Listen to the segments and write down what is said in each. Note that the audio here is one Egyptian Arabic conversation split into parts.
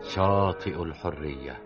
شاطئ الحرية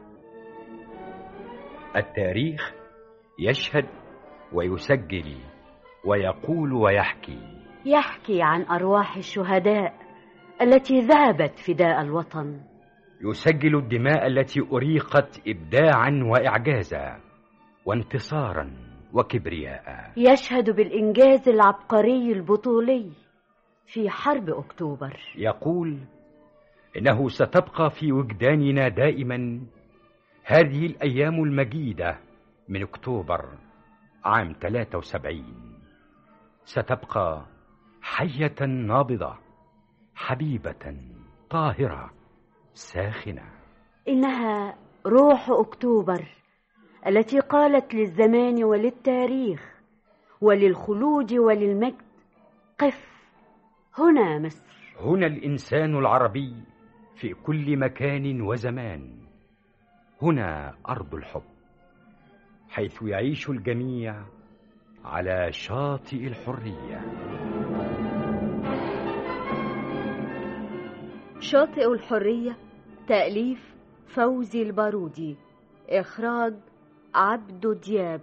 التاريخ يشهد ويسجل ويقول ويحكي يحكي عن أرواح الشهداء التي ذهبت فداء الوطن يسجل الدماء التي أريقت إبداعا وإعجازا وانتصارا وكبرياء يشهد بالإنجاز العبقري البطولي في حرب أكتوبر يقول إنه ستبقى في وجداننا دائما هذه الأيام المجيدة من أكتوبر عام 73 ستبقى حية نابضة حبيبة طاهرة ساخنة إنها روح أكتوبر التي قالت للزمان وللتاريخ وللخلود وللمجد قف هنا مصر هنا الإنسان العربي في كل مكان وزمان هنا أرض الحب حيث يعيش الجميع على شاطئ الحرية شاطئ الحرية تأليف فوزي البارودي إخراج عبدو دياب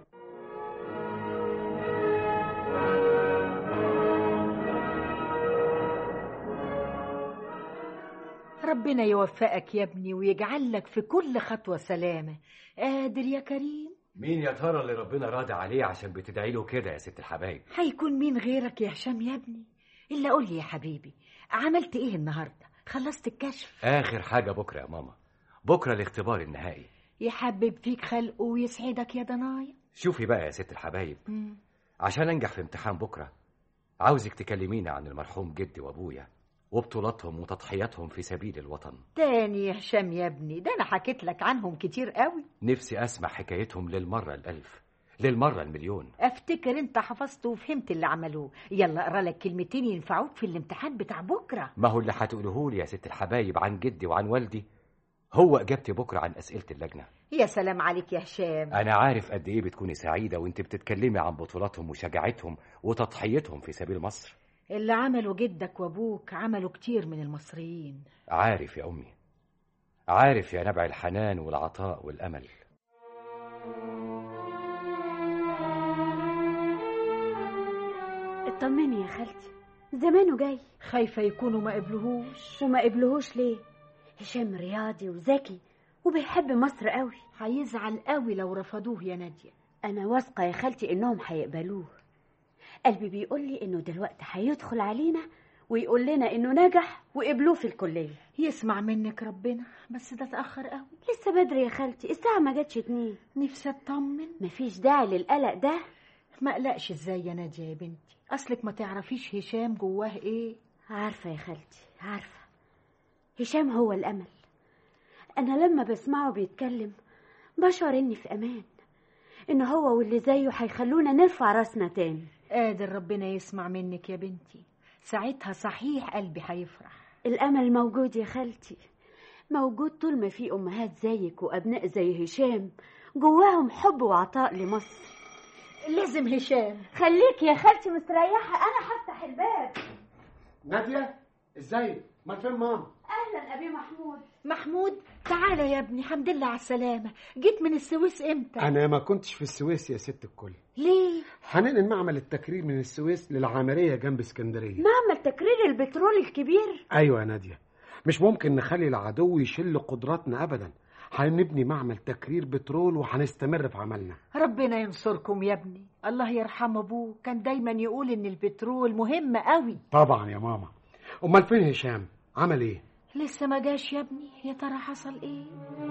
ربنا يوفقك يا ابني ويجعل لك في كل خطوة سلامة قادر يا كريم مين يا ترى اللي ربنا راضي عليه عشان بتدعي له كده يا ست الحبايب هيكون مين غيرك يا هشام يا ابني إلا قول لي يا حبيبي عملت إيه النهاردة خلصت الكشف آخر حاجة بكرة يا ماما بكرة الاختبار النهائي يحبب فيك خلقه ويسعدك يا ضنايا شوفي بقى يا ست الحبايب مم. عشان انجح في امتحان بكرة عاوزك تكلمينا عن المرحوم جدي وابويا وبطولاتهم وتضحياتهم في سبيل الوطن تاني يا هشام يا ابني ده أنا حكيت لك عنهم كتير قوي نفسي اسمع حكايتهم للمرة الألف للمرة المليون افتكر انت حفظت وفهمت اللي عملوه يلا اقرا لك كلمتين ينفعوك في الامتحان بتاع بكره ما هو اللي هتقوله لي يا ست الحبايب عن جدي وعن والدي هو اجابتي بكرة عن أسئلة اللجنة يا سلام عليك يا هشام أنا عارف قد إيه بتكوني سعيدة وأنت بتتكلمي عن بطولاتهم وشجاعتهم وتضحيتهم في سبيل مصر اللي عمله جدك وابوك عملوا كتير من المصريين عارف يا أمي عارف يا نبع الحنان والعطاء والأمل اطمني يا خالتي زمانه جاي خايفه يكونوا ما قبلوهوش وما قبلهوش ليه هشام رياضي وذكي وبيحب مصر قوي هيزعل قوي لو رفضوه يا ناديه انا واثقه يا خالتي انهم هيقبلوه قلبي بيقول لي انه دلوقتي هيدخل علينا ويقول لنا انه نجح وقبلوه في الكليه يسمع منك ربنا بس ده اتاخر قوي لسه بدري يا خالتي الساعه ما جاتش اتنين نفسي اطمن مفيش داعي للقلق ده ما اقلقش ازاي يا ناديه يا بنتي اصلك ما تعرفيش هشام جواه ايه عارفه يا خالتي عارفه هشام هو الامل انا لما بسمعه بيتكلم بشعر اني في امان ان هو واللي زيه هيخلونا نرفع راسنا تاني قادر ربنا يسمع منك يا بنتي ساعتها صحيح قلبي هيفرح الامل موجود يا خالتي موجود طول ما في امهات زيك وابناء زي هشام جواهم حب وعطاء لمصر لازم هشام خليك يا خالتي مستريحه انا هفتح الباب نادية ازاي ما فين ماما اهلا ابي محمود محمود تعالى يا ابني حمد لله على السلامة جيت من السويس امتى انا ما كنتش في السويس يا ست الكل ليه هننقل معمل التكرير من السويس للعامرية جنب اسكندرية معمل تكرير البترول الكبير ايوه يا نادية مش ممكن نخلي العدو يشل قدراتنا ابدا هنبني معمل تكرير بترول وهنستمر في عملنا ربنا ينصركم يا ابني الله يرحم ابوه كان دايما يقول ان البترول مهم قوي طبعا يا ماما امال فين هشام عمل ايه لسه ما جاش يا ابني يا ترى حصل ايه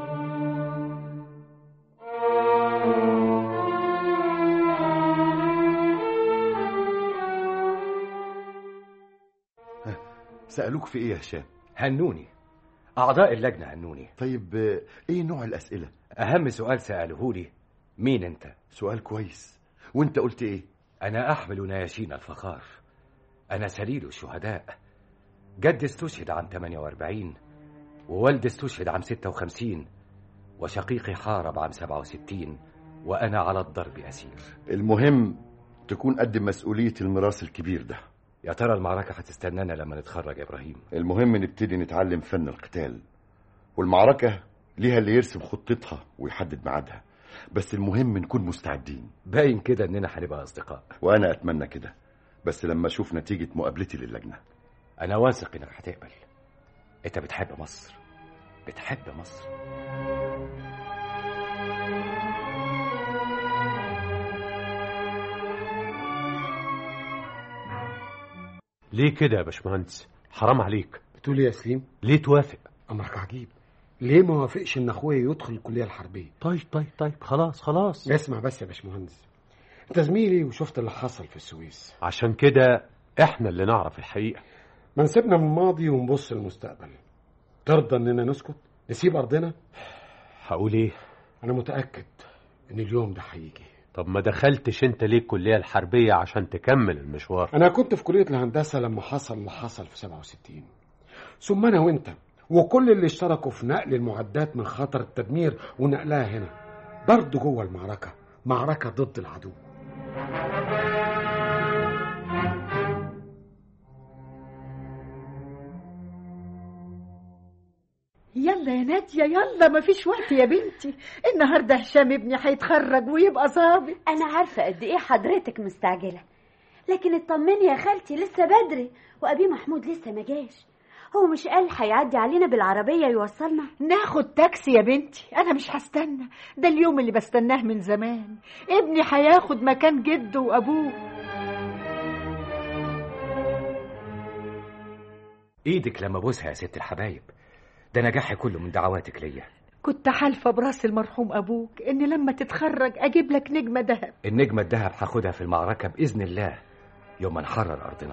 سألوك في ايه يا هشام هنوني أعضاء اللجنة هنوني طيب آه، ايه نوع الأسئلة أهم سؤال سأله لي مين أنت؟ سؤال كويس وانت قلت ايه أنا أحمل نياشين الفخار أنا سليل الشهداء جدي استشهد عام 48 ووالدي استشهد عام 56 وشقيقي حارب عام 67 وأنا على الضرب أسير المهم تكون قد مسؤولية الميراث الكبير ده يا ترى المعركة هتستنانا لما نتخرج يا إبراهيم المهم نبتدي نتعلم فن القتال والمعركة ليها اللي يرسم خطتها ويحدد ميعادها بس المهم نكون مستعدين باين كده اننا هنبقى اصدقاء وأنا أتمنى كده بس لما أشوف نتيجة مقابلتي للجنة انا واثق انك هتقبل انت بتحب مصر بتحب مصر ليه كده يا باشمهندس حرام عليك بتقول إيه يا سليم ليه توافق امرك عجيب ليه ما وافقش ان اخويا يدخل الكليه الحربيه طيب طيب طيب خلاص خلاص اسمع بس يا باشمهندس انت زميلي وشفت اللي حصل في السويس عشان كده احنا اللي نعرف الحقيقة ما نسيبنا من الماضي ونبص للمستقبل ترضى اننا نسكت نسيب ارضنا هقول ايه انا متاكد ان اليوم ده هيجي طب ما دخلتش انت ليه الكلية الحربية عشان تكمل المشوار انا كنت في كليه الهندسه لما حصل اللي حصل في 67 ثم انا وانت وكل اللي اشتركوا في نقل المعدات من خطر التدمير ونقلها هنا برضه جوه المعركه معركه ضد العدو يلا يا نادية يلا مفيش وقت يا بنتي النهارده هشام ابني هيتخرج ويبقى ظابط انا عارفه قد ايه حضرتك مستعجله لكن اطمني يا خالتي لسه بدري وابي محمود لسه ما جاش هو مش قال هيعدي علينا بالعربيه يوصلنا ناخد تاكسي يا بنتي انا مش هستنى ده اليوم اللي بستناه من زمان ابني هياخد مكان جده وابوه ايدك لما بوسها يا ست الحبايب ده نجاحي كله من دعواتك ليا كنت حالفه براس المرحوم ابوك ان لما تتخرج اجيب لك نجمه دهب النجمة الدهب هاخدها في المعركة بإذن الله يوم ما نحرر أرضنا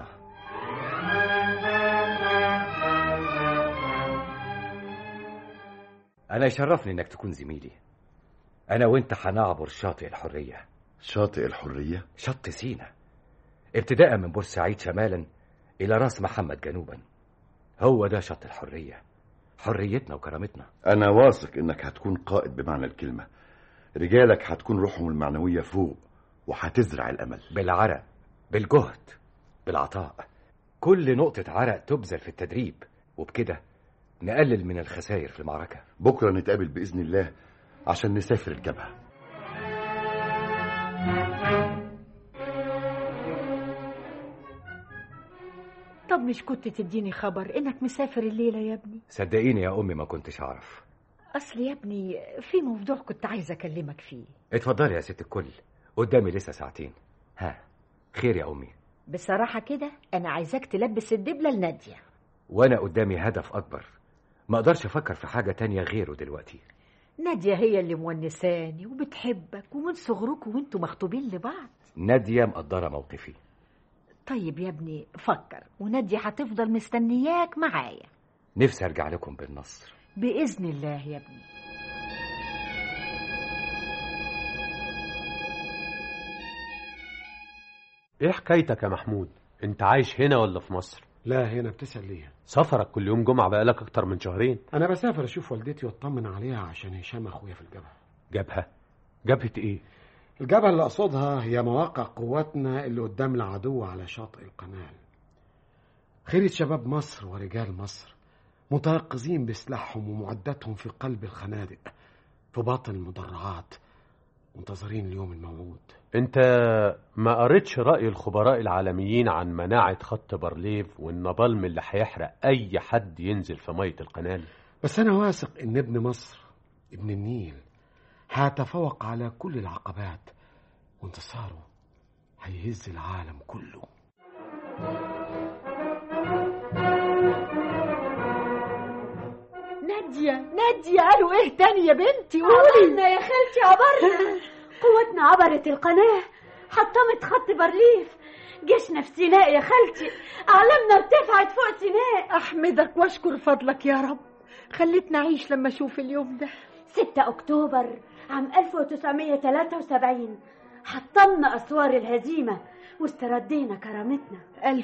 أنا يشرفني إنك تكون زميلي أنا وأنت هنعبر شاطئ الحرية شاطئ الحرية شط سينا ابتداء من بورسعيد شمالا إلى راس محمد جنوبا هو ده شط الحرية حريتنا وكرامتنا أنا واثق إنك هتكون قائد بمعنى الكلمة رجالك هتكون روحهم المعنوية فوق وهتزرع الأمل بالعرق بالجهد بالعطاء كل نقطة عرق تبذل في التدريب وبكده نقلل من الخسائر في المعركة بكرة نتقابل بإذن الله عشان نسافر الجبهة طب مش كنت تديني خبر انك مسافر الليله يا ابني صدقيني يا أمي ما كنتش أعرف اصل يا ابني في موضوع كنت عايزه اكلمك فيه اتفضلي يا ست الكل قدامي لسه ساعتين ها خير يا أمي بصراحه كده انا عايزاك تلبس الدبله لناديه وأنا قدامي هدف أكبر ما أقدرش أفكر في حاجة تانية غيره دلوقتي ناديه هي اللي مونساني وبتحبك ومن صغركم وانتوا مخطوبين لبعض نادية مقدرة موقفي طيب يا ابني فكر وناديه هتفضل مستنياك معايا نفسي أرجع لكم بالنصر باذن الله يا ابني ايه حكايتك يا محمود انت عايش هنا ولا في مصر لا هنا بتسال ليه سفرك كل يوم جمعة بقالك اكتر من شهرين انا بسافر اشوف والدتي واطمن عليها عشان هشام اخويا في الجبهه جبهة جبهة ايه الجبهه اللي اقصدها هي مواقع قواتنا اللي قدام العدو على شاطئ القناه خيرة شباب مصر ورجال مصر متيقظين بسلاحهم ومعداتهم في قلب الخنادق في باطن المدرعات منتظرين اليوم الموعود انت ما قريتش رأي الخبراء العالميين عن مناعة خط بارليف والنبالم اللي هيحرق اي حد ينزل في مية القناة بس أنا واثق إن ابن مصر ابن النيل هيتفوق على كل العقبات وانتصاره هيهز العالم كله ناديه ناديه قالوا ايه تاني يا بنتي قولي عبرنا يا خالتي عبرنا قوتنا عبرت القناة حطمت خط بارليف جيشنا في سيناء يا خالتي أعلامنا ارتفعت فوق سيناء احمدك واشكر فضلك يا رب خليتنا اعيش لما اشوف اليوم ده 6 أكتوبر عام 1973 حطمنا أسوار الهزيمة واستردينا كرامتنا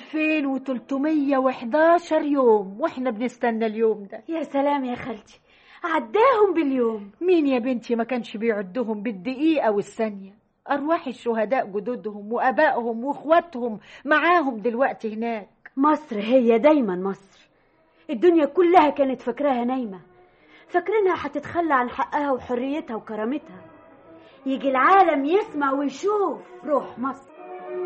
2311 يوم واحنا بنستنى اليوم ده يا سلام يا خالتي عداهم باليوم مين يا بنتي ما كانش بيعدهم بالدقيقة والثانية أرواح الشهداء جدودهم وأبائهم وإخواتهم معاهم دلوقتي هناك مصر هي دايما مصر الدنيا كلها كانت فاكراها نايمة فاكرينها هتتخلى عن حقها وحريتها وكرامتها يجي العالم يسمع ويشوف روح مصر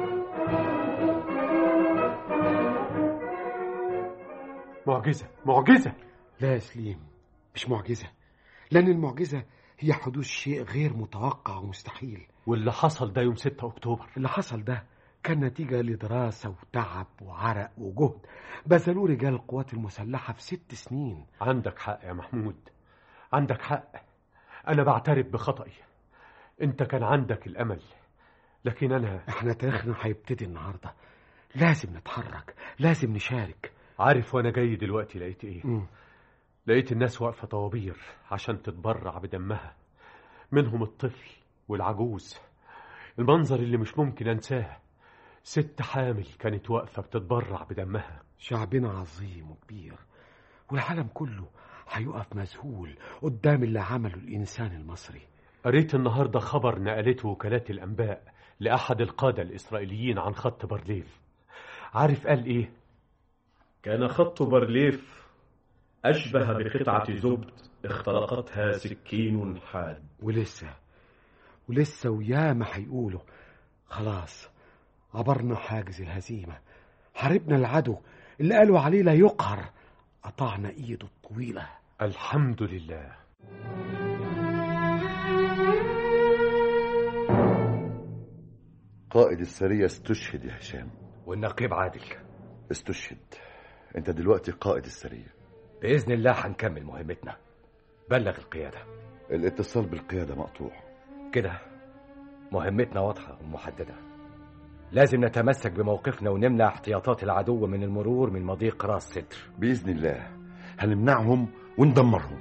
معجزة معجزة لا يا سليم مش معجزة لأن المعجزة هي حدوث شيء غير متوقع ومستحيل واللي حصل ده يوم 6 أكتوبر اللي حصل ده كان نتيجة لدراسة وتعب وعرق وجهد بذلوه رجال القوات المسلحة في ست سنين عندك حق يا محمود عندك حق أنا بعترف بخطئي أنت كان عندك الأمل لكن أنا احنا تاريخنا هيبتدي النهاردة لازم نتحرك لازم نشارك عارف وأنا جاي دلوقتي لقيت إيه مم. لقيت الناس واقفة طوابير عشان تتبرع بدمها منهم الطفل والعجوز المنظر اللي مش ممكن أنساه ست حامل كانت واقفة بتتبرع بدمها شعبنا عظيم وكبير والعالم كله هيقف مذهول قدام اللي عمله الإنسان المصري قريت النهاردة خبر نقلته وكالات الأنباء لأحد القادة الإسرائيليين عن خط بارليف عارف قال إيه؟ كان خط بارليف أشبه بقطعة زبد اخترقتها سكين حاد ولسه ولسه وياما هيقولوا خلاص عبرنا حاجز الهزيمة حاربنا العدو اللي قالوا عليه لا يقهر قطعنا ايده الطويلة الحمد لله قائد السرية استشهد يا هشام والنقيب عادل استشهد انت دلوقتي قائد السرية بإذن الله هنكمل مهمتنا بلغ القيادة الاتصال بالقيادة مقطوع كده مهمتنا واضحة ومحددة لازم نتمسك بموقفنا ونمنع احتياطات العدو من المرور من مضيق راس سدر بإذن الله هنمنعهم وندمرهم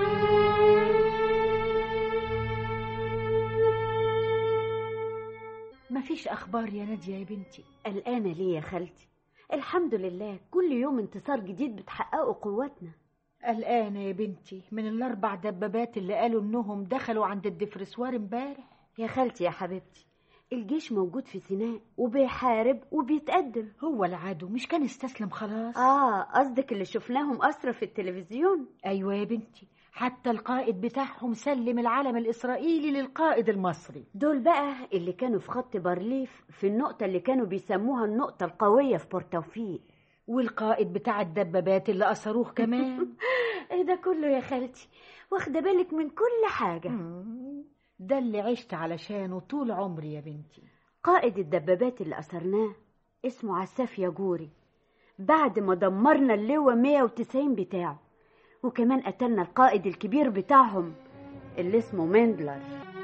مفيش أخبار يا نادية يا بنتي قلقانة ليه يا خالتي الحمد لله كل يوم انتصار جديد بتحققه قواتنا قلقانة يا بنتي من الأربع دبابات اللي قالوا إنهم دخلوا عند الدفرسوار امبارح يا خالتي يا حبيبتي الجيش موجود في سيناء وبيحارب وبيتقدم هو العدو مش كان استسلم خلاص اه قصدك اللي شفناهم أسرى في التلفزيون أيوة يا بنتي حتى القائد بتاعهم سلم العلم الإسرائيلي للقائد المصري دول بقى اللي كانوا في خط بارليف في النقطة اللي كانوا بيسموها النقطة القوية في بورتوفيق والقائد بتاع الدبابات اللي أسروه كمان ايه ده كله يا خالتي واخدة بالك من كل حاجة مم. ده اللي عشت علشانه طول عمري يا بنتي قائد الدبابات اللي أسرناه اسمه عساف ياجوري بعد ما دمرنا اللواء 190 بتاعه وكمان قتلنا القائد الكبير بتاعهم اللي اسمه مندلر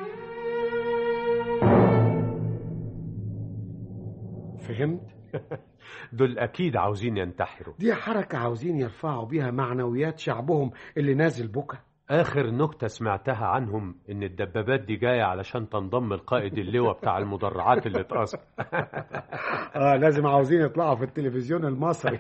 فهمت؟ دول أكيد عاوزين ينتحروا دي حركة عاوزين يرفعوا بيها معنويات شعبهم اللي نازل بكا آخر نكتة سمعتها عنهم إن الدبابات دي جاية علشان تنضم القائد اللواء بتاع المدرعات اللي اتأثر اه لازم عاوزين يطلعوا في التلفزيون المصري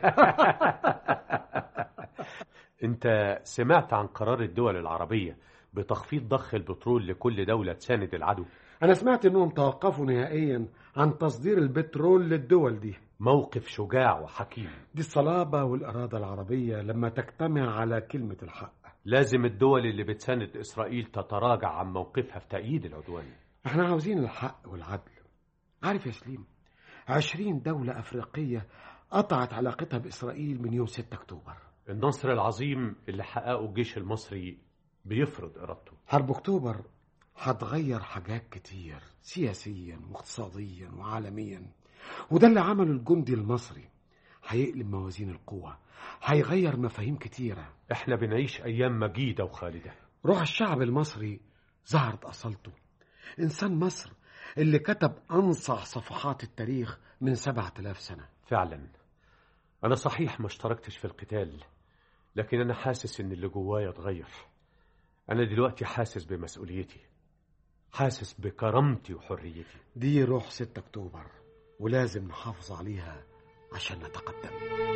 أنت سمعت عن قرار الدول العربية بتخفيض ضخ البترول لكل دولة تساند العدو انا سمعت انهم توقفوا نهائيا عن تصدير البترول للدول دي موقف شجاع وحكيم دي الصلابة والإرادة العربية لما تجتمع على كلمة الحق لازم الدول اللي بتساند إسرائيل تتراجع عن موقفها في تأييد العدوان احنا عاوزين الحق والعدل عارف يا سليم عشرين دولة أفريقية قطعت علاقتها بإسرائيل من يوم 6 أكتوبر النصر العظيم اللي حققه الجيش المصري بيفرض إرادته حرب أكتوبر هتغير حاجات كتير سياسيا واقتصاديا وعالميا وده اللي عمله الجندي المصري هيقلب موازين القوة هيغير مفاهيم كتيرة احنا بنعيش أيام مجيدة وخالدة روح الشعب المصري ظهرت أصالته إنسان مصر اللي كتب أنصع صفحات التاريخ من سبعة آلاف سنة فعلا أنا صحيح ما اشتركتش في القتال لكن أنا حاسس إن اللي جوايا اتغير أنا دلوقتي حاسس بمسؤوليتي حاسس بكرامتي وحريتي دي روح 6 أكتوبر ولازم نحافظ عليها عشان نتقدم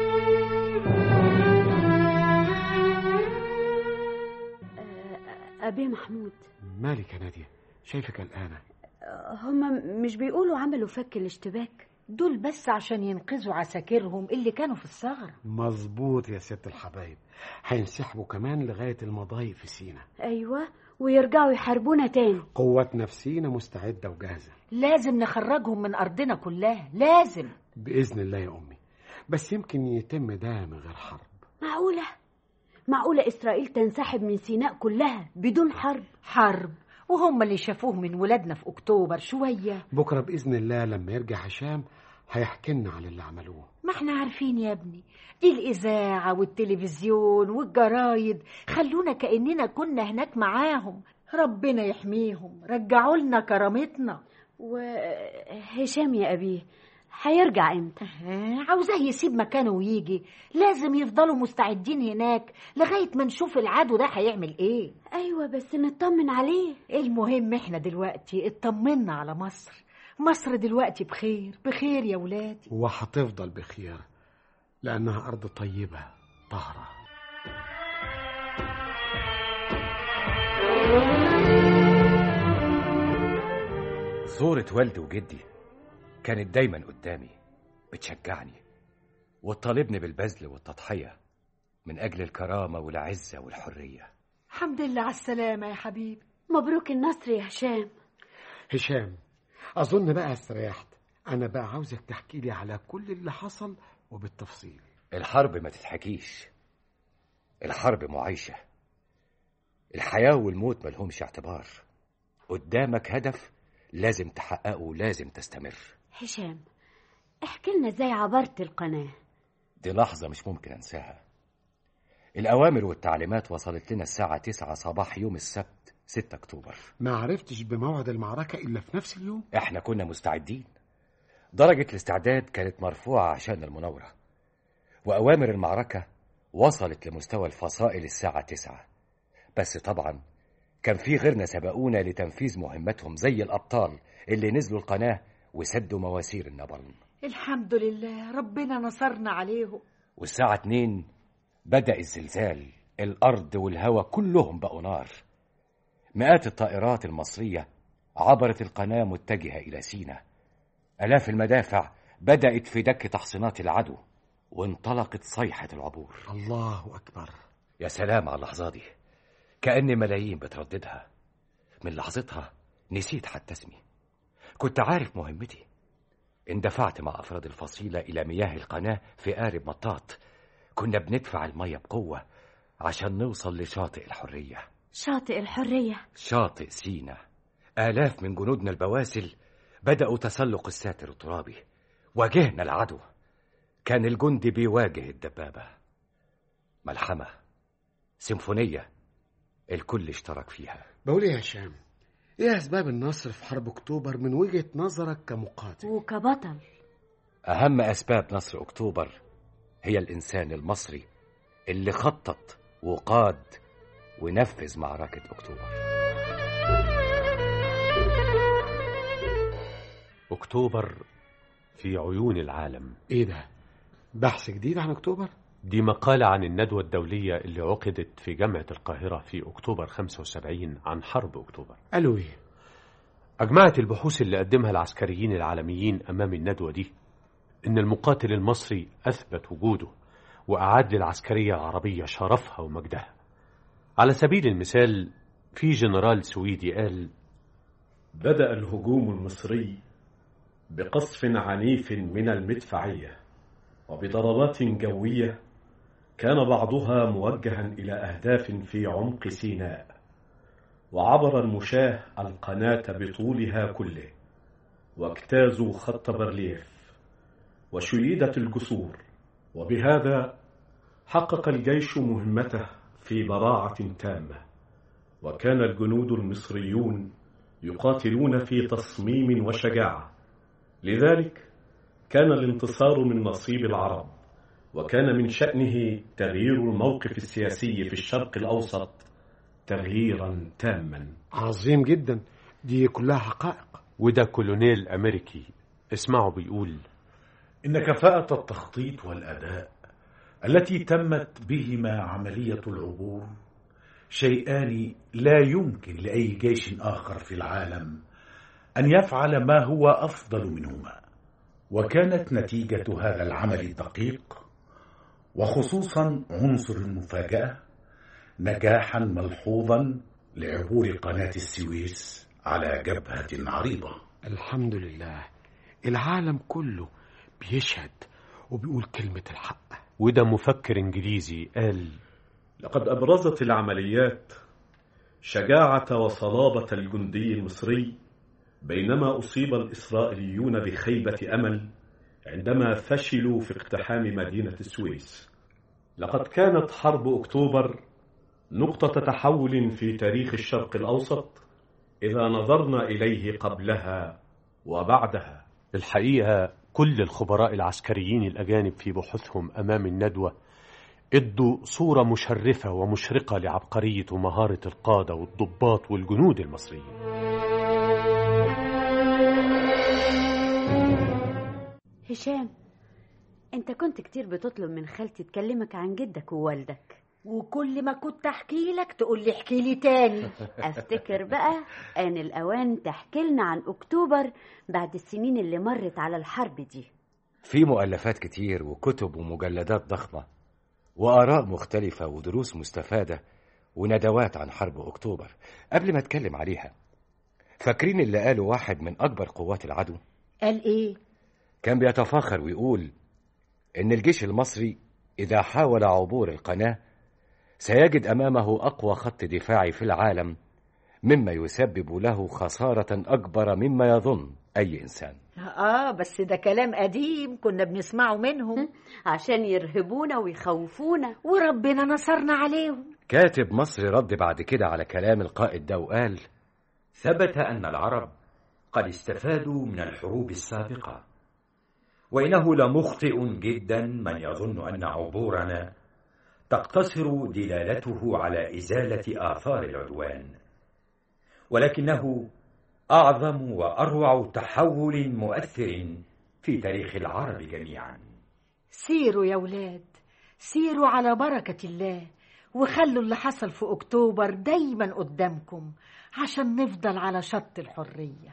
آه، أبي محمود مالك يا نادية شايفك قلقانة هما مش بيقولوا عملوا فك الاشتباك دول بس عشان ينقذوا عساكرهم اللي كانوا في الثغرة مظبوط يا ست الحبايب هينسحبوا كمان لغاية المضايق في سينا أيوة ويرجعوا يحاربونا تاني قواتنا في سينا مستعدة وجاهزة لازم نخرجهم من أرضنا كلها لازم بإذن الله يا أمي بس يمكن يتم ده من غير حرب معقولة معقولة إسرائيل تنسحب من سيناء كلها بدون حرب حرب وهم اللي شافوه من ولادنا في أكتوبر شوية بكرة بإذن الله لما يرجع هشام هيحكي لنا على اللي عملوه ما احنا عارفين يا ابني دي الإذاعة والتلفزيون والجرايد خلونا كأننا كنا هناك معاهم ربنا يحميهم رجعوا لنا كرامتنا وهشام يا أبيه هيرجع امتى آه، عاوزاه يسيب مكانه ويجي لازم يفضلوا مستعدين هناك لغاية ما نشوف العدو ده هيعمل ايه أيوة بس نطمن عليه المهم احنا دلوقتي اطمنا على مصر مصر دلوقتي بخير بخير يا ولادي وهتفضل بخير لأنها أرض طيبة طهرة صورة والدي وجدي كانت دايما قدامي بتشجعني وتطالبني بالبذل والتضحية من أجل الكرامة والعزة والحرية الحمد لله على السلامة يا حبيبي مبروك النصر يا هشام هشام أظن بقى استريحت أنا بقى عاوزك تحكي لي على كل اللي حصل وبالتفصيل الحرب ما تتحكيش الحرب معايشة الحياة والموت ملهمش اعتبار قدامك هدف لازم تحققه ولازم تستمر هشام احكي لنا ازاي عبرت القناة دي لحظة مش ممكن أنساها الأوامر والتعليمات وصلت لنا الساعة 9 صباح يوم السبت 6 أكتوبر ما عرفتش بموعد المعركة إلا في نفس اليوم احنا كنا مستعدين درجة الاستعداد كانت مرفوعة عشان المناورة وأوامر المعركة وصلت لمستوى الفصائل الساعة 9 بس طبعا كان في غيرنا سبقونا لتنفيذ مهمتهم زي الأبطال اللي نزلوا القناة وسدوا مواسير النبرن الحمد لله ربنا نصرنا عليهم والساعة 2 بدأ الزلزال الأرض والهواء كلهم بقوا نار مئات الطائرات المصرية عبرت القناة متجهة إلى سينا آلاف المدافع بدأت في دك تحصينات العدو وانطلقت صيحة العبور الله أكبر يا سلام على اللحظة دي كأن ملايين بترددها من لحظتها نسيت حتى اسمي كنت عارف مهمتي اندفعت مع أفراد الفصيلة إلى مياه القناة في قارب مطاط كنا بندفع المية بقوة عشان نوصل لشاطئ الحرية شاطئ الحرية شاطئ سينا آلاف من جنودنا البواسل بدأوا تسلق الساتر الترابي واجهنا العدو كان الجندي بيواجه الدبابة ملحمة سيمفونية الكل اشترك فيها بقول إيه يا هشام إيه أسباب النصر في حرب أكتوبر من وجهة نظرك كمقاتل وكبطل أهم أسباب نصر أكتوبر هي الإنسان المصري اللي خطط وقاد ونفذ معركة أكتوبر أكتوبر في عيون العالم إيه ده بحث جديد عن أكتوبر دي مقالة عن الندوة الدولية اللي عقدت في جامعة القاهرة في أكتوبر 75 عن حرب أكتوبر قالوا إيه أجمعت البحوث اللي قدمها العسكريين العالميين أمام الندوة دي إن المقاتل المصري أثبت وجوده وأعاد للعسكرية العربية شرفها ومجدها على سبيل المثال في جنرال سويدي قال بدأ الهجوم المصري بقصف عنيف من المدفعية وبضربات جوية كان بعضها موجها إلى أهداف في عمق سيناء وعبر المشاة القناة بطولها كله واجتازوا خط برليف وشيدت الجسور وبهذا حقق الجيش مهمته في براعة تامة وكان الجنود المصريون يقاتلون في تصميم وشجاعة لذلك كان الانتصار من نصيب العرب وكان من شأنه تغيير الموقف السياسي في الشرق الأوسط تغييرا تاما عظيم جدا دي كلها حقائق وده كولونيل أمريكي اسمعوا بيقول إن كفاءة التخطيط والأداء التي تمت بهما عملية العبور شيئان لا يمكن لأي جيش آخر في العالم أن يفعل ما هو أفضل منهما وكانت نتيجة هذا العمل الدقيق وخصوصا عنصر المفاجأة نجاحا ملحوظا لعبور قناة السويس على جبهة عريضة الحمد لله العالم كله بيشهد وبيقول كلمة الحق وده مفكر إنجليزي قال لقد أبرزت العمليات شجاعة وصلابة الجندي المصري بينما أصيب الإسرائيليون بخيبة أمل عندما فشلوا في اقتحام مدينة السويس لقد كانت حرب أكتوبر نقطة تحول في تاريخ الشرق الأوسط إذا نظرنا إليه قبلها وبعدها الحقيقة كل الخبراء العسكريين الأجانب في بحوثهم أمام الندوة ادوا صورة مشرفة ومشرقة لعبقرية ومهارة القادة والضباط والجنود المصريين هشام انت كنت كتير بتطلب من خالتي تكلمك عن جدك ووالدك وكل ما كنت احكي لك تقول لي احكي لي تاني افتكر بقى ان الاوان تحكي لنا عن اكتوبر بعد السنين اللي مرت على الحرب دي في مؤلفات كتير وكتب ومجلدات ضخمة وآراء مختلفة ودروس مستفادة وندوات عن حرب أكتوبر قبل ما أتكلم عليها فاكرين اللي قاله واحد من أكبر قوات العدو قال ايه كان بيتفاخر ويقول إن الجيش المصري إذا حاول عبور القناة سيجد أمامه أقوى خط دفاعي في العالم مما يسبب له خسارة أكبر مما يظن أي إنسان اه بس ده كلام قديم كنا بنسمعه منهم عشان يرهبونا ويخوفونا وربنا نصرنا عليهم كاتب مصري رد بعد كده على كلام القائد ده وقال ثبت أن العرب قد استفادوا من الحروب السابقة وإنه لمخطئ جدا من يظن أن عبورنا تقتصر دلالته على إزالة آثار العدوان ولكنه أعظم وأروع تحول مؤثر في تاريخ العرب جميعا سيروا يا ولاد سيروا على بركة الله وخلوا اللي حصل في أكتوبر دايما قدامكم عشان نفضل على شط الحرية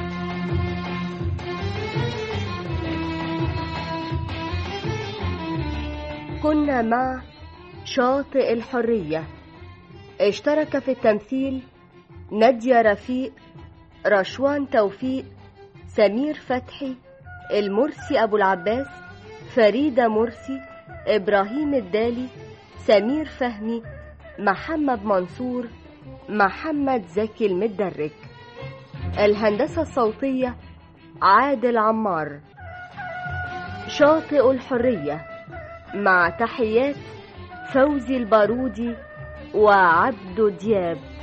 كنا مع شاطئ الحرية اشترك في التمثيل نادية رفيق رشوان توفيق سمير فتحي المرسي أبو العباس فريدة مرسي إبراهيم الدالي سمير فهمي محمد منصور محمد زكي المدرج الهندسة الصوتية عادل عمار شاطئ الحرية مع تحيات فوزي البارودي وعبد دياب